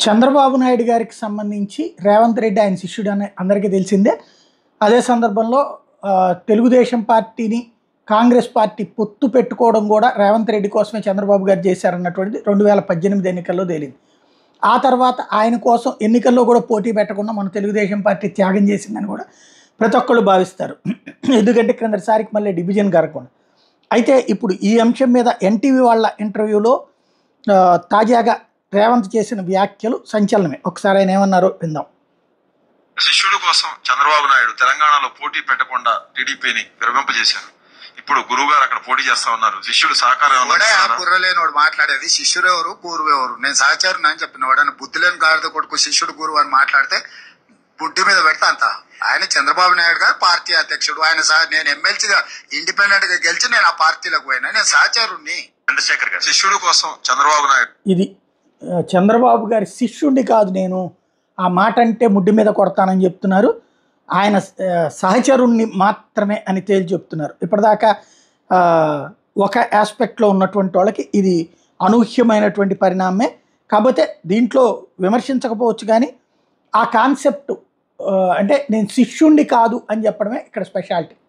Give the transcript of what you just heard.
చంద్రబాబు నాయుడు గారికి సంబంధించి రేవంత్ రెడ్డి ఆయన శిష్యుడు అని అందరికీ తెలిసిందే అదే సందర్భంలో ఆ, తెలుగుదేశం పార్టీని కాంగ్రెస్ పార్టీ పొత్తు పెట్టుకోవడం కూడా రేవంత్ రెడ్డి కోసమే చంద్రబాబు గారు చేశారన్నటువంటిది రెండు వేల పద్దెనిమిది ఎన్నికల్లో తేలింది ఆ తర్వాత ఆయన కోసం ఎన్నికల్లో కూడా పోటీ పెట్టకుండా మన తెలుగుదేశం పార్టీ త్యాగం చేసిందని కూడా ప్రతి ఒక్కళ్ళు భావిస్తారు ఎందుకంటే క్రిందటిసారికి మళ్ళీ డివిజన్ కరగకుండా అయితే ఇప్పుడు ఈ అంశం మీద ఎన్టీవీ వాళ్ళ ఇంటర్వ్యూలో ఆ, తాజాగా రేవంత్ చేసిన వ్యాఖ్యలు సంచలనమే ఒకసారి ఆయన ఏమన్నారో విందాం శిష్యుడి కోసం చంద్రబాబు నాయుడు తెలంగాణలో పోటీ పెట్టకుండా టీడీపీని విరమింపజేశారు ఇప్పుడు గురువు గారు అక్కడ పోటీ చేస్తా ఉన్నారు శిష్యుడు సహకారం ఏమన్నా వాడే ఆ ఇస్తారా? బుర్రలేనోడు మాట్లాడేది శిష్యుడు ఎవరు పూర్వ ఎవరు నేను సహచారు అని చెప్పిన వాడు బుద్ధి లేని గాడిద కొడుకు శిష్యుడు గురువు అని మాట్లాడితే బుడ్డి మీద పెడితే అంత ఆయన చంద్రబాబు నాయుడు గారు పార్టీ అధ్యక్షుడు ఆయన సహ- నేను ఎమ్మెల్సీగా ఇండిపెండెంట్ గా గెలిచి నేను ఆ పార్టీలోకి పోయినా నేను సహచారుణ్ణి చంద్రశేఖర్ గారు శిష్యుడి కోసం చంద్రబాబు నాయుడు ఇది ఆ, చంద్రబాబు గారి శిష్యుడిని కాదు నేను ఆ మాట అంటే ముడ్డి మీద కొడతానని చెప్తున్నారు ఆయన ఆ, సహచరుణ్ణి మాత్రమే అని తేల్చి చెప్తున్నారు ఇప్పటిదాకా ఆ, ఒక ఆస్పెక్ట్లో ఉన్నటువంటి వాళ్ళకి ఇది అనూహ్యమైనటువంటి పరిణామమే కాకపోతే దీంట్లో విమర్శించకపోవచ్చు కానీ ఆ కాన్సెప్ట్ అంటే నేను శిష్యుణ్ణి కాదు అని చెప్పడమే ఇక్కడ స్పెషాలిటీ